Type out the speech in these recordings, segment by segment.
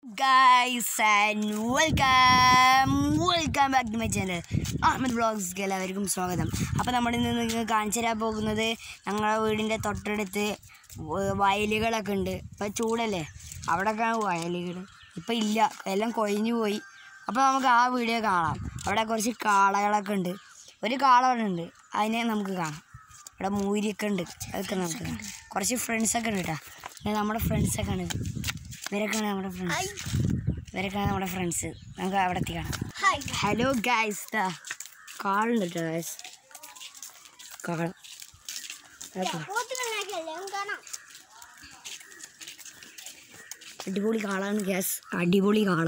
guys and welcome welcome back to my channel Ahammed ബ്ലോഗ്സ്ക്ക് എല്ലാവർക്കും സ്വാഗതം അപ്പോൾ നമ്മൾ ഇന്ന് നിങ്ങൾക്ക് കാണിച്ചു തരാൻ പോകുന്നത് ഞങ്ങളുടെ വീടിൻ്റെ തൊട്ടടുത്ത് വ- വയലുകളൊക്കെ ഉണ്ട് ഇപ്പം ചൂടല്ലേ അവിടെയൊക്കെയാണ് വയലുകൾ ഇപ്പം ഇല്ല എല്ലാം കൊഴിഞ്ഞു പോയി അപ്പോൾ നമുക്ക് ആ വീഡിയോ കാണാം അവിടെ കുറച്ച് കാളകളൊക്കെ ഉണ്ട് ഒരു കാള അവിടെ ഉണ്ട് അതിനെ നമുക്ക് കാണാം ഇവിടെ മൂരിയൊക്കെ ഉണ്ട് അതൊക്കെ നമുക്ക് കാണാം കുറച്ച് ഫ്രണ്ട്സൊക്കെ ഉണ്ട് കേട്ടോ ഇത് നമ്മുടെ ഫ്രണ്ട്സൊക്കെ ആണ് ഇവരൊക്കെയാണ് നമ്മുടെ ഫ്രണ്ട്സ് ഇവരൊക്കെയാണ് നമ്മുടെ ഫ്രണ്ട്സ് നമുക്ക് അവിടെ എത്തി കാണാം ഹലോ ഗൈസ് ദാ കാളുണ്ട് കേട്ടോ ഗൈസ് കാള അതൊക്കെ അടിപൊളി കാളാണ് ഗ്യാസ് അടിപൊളി കാള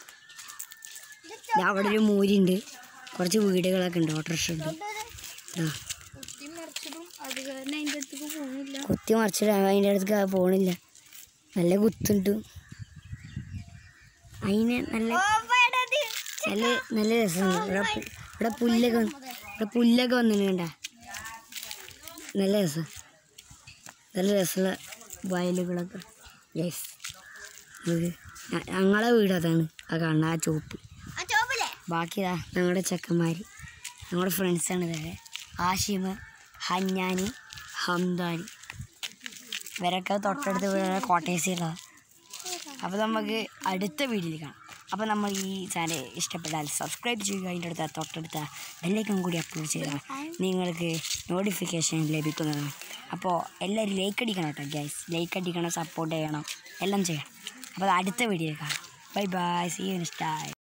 ദാ അവിടെ ഒരു മൂരിയുണ്ട് കുറച്ച് വീടുകളൊക്കെ ഉണ്ട് ഓട്ടോറിക്ഷ ഉണ്ട് ദാ കുത്തിമറിച്ചിടും അത് കാരണം അതിൻ്റെ അടുത്തേക്ക് പോകുന്നില്ല കുത്തി മറിച്ചിട്ട് അതിൻ്റെ അടുത്ത് പോണില്ല നല്ല കുത്തുണ്ട് അതിന് നല്ല നല്ല നല്ല രസമുണ്ട് ഇവിടെ പു- ഇവിടെ പുല്ലൊക്കെ വന്ന്- ഇവിടെ പുല്ലൊക്കെ വന്നിട്ടുണ്ട് നല്ല രസം നല്ല രസമുള്ള വയലുകളൊക്കെ യെസ് ഞങ്ങളെ വീട് അതാണ് ആ കാണുന്ന ആ ചോപ്പ് ബാക്കി ഇതാ ഞങ്ങളുടെ ചെക്കന്മാർ ഞങ്ങളുടെ ഫ്രണ്ട്സാണ് ഇതൊക്കെ ആഷിമ് ഹന്നാനി ഹംദാനി ഇവരൊക്കെ തൊട്ടടുത്ത് വീടുള്ള കോട്ടേഴ്സിലാണ് അപ്പോൾ നമുക്ക് അടുത്ത വീഡിയോയിൽ കാണാം അപ്പോൾ നമ്മൾ ഈ ചാനൽ ഇഷ്ടപ്പെട്ടാൽ സബ്സ്ക്രൈബ് ചെയ്യുക അതിൻ്റെ അടുത്ത തൊട്ടടുത്ത ബെല്ലൈക്കൺ കൂടി അപ്ലോഡ് ചെയ്താൽ നിങ്ങൾക്ക് നോട്ടിഫിക്കേഷൻ ലഭിക്കുന്നതാണ് അപ്പോൾ എല്ലാവരും ലൈക്ക് അടിക്കണം കേട്ടോ ഗൈസ് ലൈക്ക് അടിക്കണം സപ്പോർട്ട് ചെയ്യണം എല്ലാം ചെയ്യണം അപ്പോൾ അത് അടുത്ത വീഡിയോയിൽ കാണാം bye bye see you next time